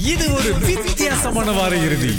இது ஒரு வித்தியாசமான வார இறுதி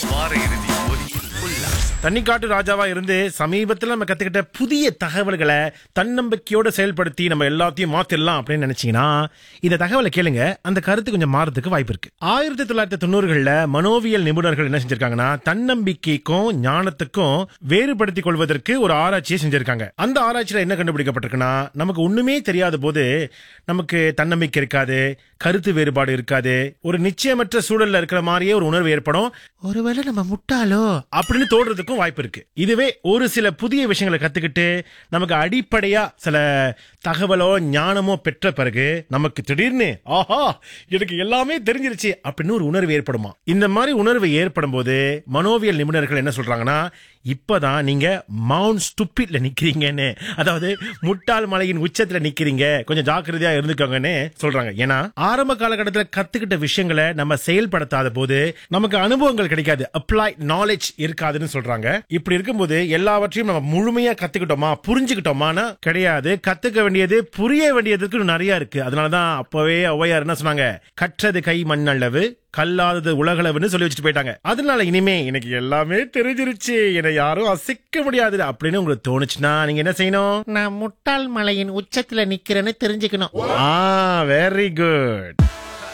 தண்ணிக்காட்டு ராஜாவா இருந்து சமீபத்துல நம்ம கத்துக்கிட்ட புதிய தகவல்களை தன்னம்பிக்கையோட செயல்படுத்தி நம்ம எல்லாத்தையும் மாத்திடலாம் அப்படின்னு நினைச்சீங்கன்னா இந்த தகவலை கேளுங்க அந்த கருத்து கொஞ்சம் மாறதுக்கு வாய்ப்பு இருக்கு ஆயிரத்தி தொள்ளாயிரத்தி தொண்ணூறுகள்ல மனோவியல் நிபுணர்கள் என்ன செஞ்சிருக்காங்கன்னா தன்னம்பிக்கைக்கும் ஞானத்துக்கும் வேறுபடுத்திக் கொள்வதற்கு ஒரு ஆராய்ச்சியை செஞ்சிருக்காங்க அந்த ஆராய்ச்சியில என்ன கண்டுபிடிக்கப்பட்டிருக்குன்னா நமக்கு ஒண்ணுமே தெரியாத போது நமக்கு தன்னம்பிக்கை இருக்காது கருத்து வேறுபாடு இருக்காது ஒரு நிச்சயமற்ற சூழல்ல இருக்கிற மாதிரியே ஒரு உணர்வு ஏற்படும் ஒருவேளை நம்ம முட்டாளோ அப்படின்னு தோடுறதுக்கும் வாய்ப்பு இருக்கு இதுவே ஒரு சில புதிய விஷயங்களை கத்துக்கிட்டு நமக்கு அடிப்படையா சில தகவலோ ஞானமோ பெற்ற பிறகு நமக்கு திடீர்னு ஆஹா எனக்கு எல்லாமே தெரிஞ்சிருச்சு அப்படின்னு ஒரு உணர்வு ஏற்படுமா இந்த மாதிரி உணர்வு ஏற்படும் போது மனோவியல் நிபுணர்கள் என்ன சொல்றாங்கன்னா இப்பதான் நீங்க மவுண்ட் ஸ்டூப்பிட்ல நிக்கிறீங்கன்னு அதாவது முட்டாள் மலையின் உச்சத்துல நிக்கிறீங்க கொஞ்சம் ஜாக்கிரதையா இருந்துக்கோங்கன்னு சொல்றாங்க ஏன்னா ஆரம்ப காலகட்டத்தில் கத்துக்கிட்ட விஷயங்களை நம்ம செயல்படுத்தாத போது நமக்கு அனுபவங்கள் கிடைக்காது அப்ளை நாலேஜ் இருக்காதுன்னு சொல்றாங்க இப்படி இருக்கும்போது எல்லாவற்றையும் நம்ம முழுமையா கத்துக்கிட்டோமா புரிஞ்சுக்கிட்டோமானா கிடையாது கத்துக்க வேண்டியது புரிய வேண்டியதுக்கு நிறைய இருக்கு அதனாலதான் அப்பவே ஔவையார் என்ன சொன்னாங்க கற்றது கை மண்ணளவு கல்லாதது உலகளவுன்னு சொல்லி வச்சுட்டு போயிட்டாங்க அதனால இனிமே எனக்கு எல்லாமே தெரிஞ்சிருச்சு என்னை யாரும் அசைக்க முடியாது அப்படின்னு உங்களுக்கு தோணுச்சுன்னா நீங்க என்ன செய்யணும் நான் முட்டாள் மலையின் உச்சத்துல நிக்கிறேன்னு தெரிஞ்சுக்கணும் ஆ வெரி குட்